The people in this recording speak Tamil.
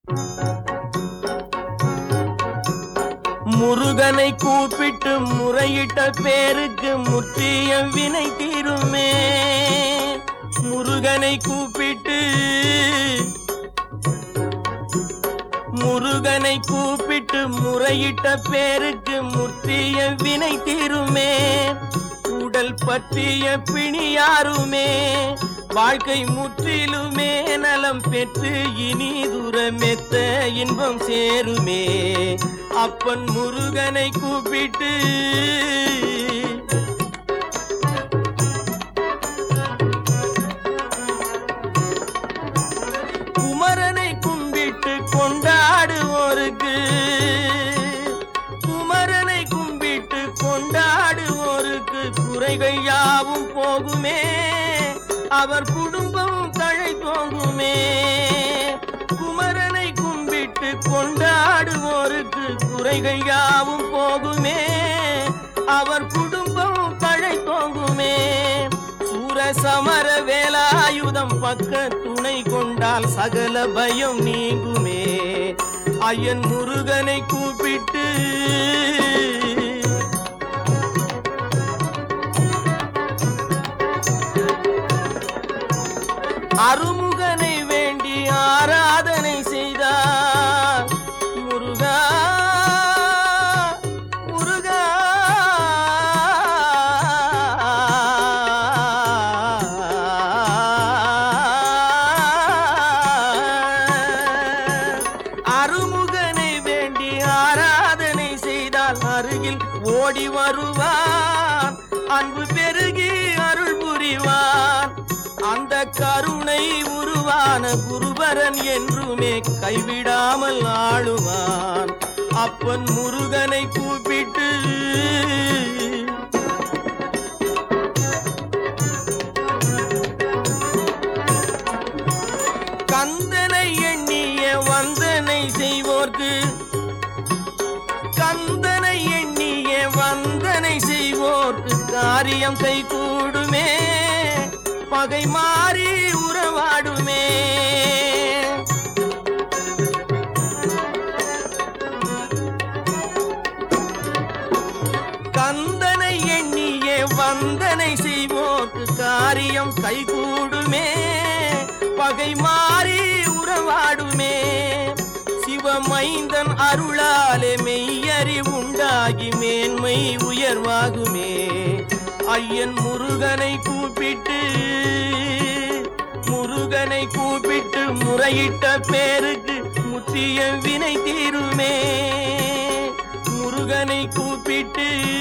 முருகனை கூப்பிட்டு முறையிட்ட பேருக்கு முற்றிய வினை தீருமே முருகனை கூப்பிட்டு முருகனை கூப்பிட்டு முறையிட்ட பேருக்கு முற்றிய வினை தீருமே உடல் பற்றிய பிணியாருமே வாழ்க்கை முற்றிலுமே நலம் பெற்று இனி தூரமெத்த இன்பம் சேருமே அப்பன் முருகனை கூப்பிட்டு குமரனை கும்பிட்டு கொண்டாடுவோருக்கு குமரனை கும்பிட்டு கொண்டாடுவோருக்கு குறைகள் யாவும் போகுமே அவர் குடும்பமும் தழை தோங்குமே குமரனை கும்பிட்டு கொண்டாடுவோருக்கு குறைகள் யாவும் போகுமே அவர் குடும்பமும் தழை தோங்குமே சூரசமர வேலாயுதம் பக்க துணை கொண்டால் சகல பயம் நீங்குமே ஐயன் முருகனை கூப்பிட்டு அருமுகனை வேண்டி ஆராதனை செய்தார் முருகா முருகா அருமுகனை வேண்டி ஆராதனை செய்தால் அருகில் ஓடி வருவான் அன்பு பெருகி அருள் புரிவான் அந்த கருணை உருவான குருபரன் என்றுமே கைவிடாமல் ஆளுவான் அப்பன் முருகனை கூப்பிட்டு கந்தனை எண்ணிய வந்தனை செய்வோர்க்கு கந்தனை எண்ணிய வந்தனை செய்வோர்க்கு காரியம் கை கூடுமே பகை மாறி உறவாடுமே கந்தனை எண்ணிய வந்தனை செய்வோர்க்கு காரியம் கைகூடுமே பகை மாறி உறவாடுமே சிவமைந்தன் அருளாலே மெய்யறி உண்டாகி மேன்மை உயர்வாகுமே ஐயன் முருகனை கூப்பிட்டு முருகனை கூப்பிட்டு முறையிட்ட பேருக்கு முத்திய வினை தீருமே முருகனை கூப்பிட்டு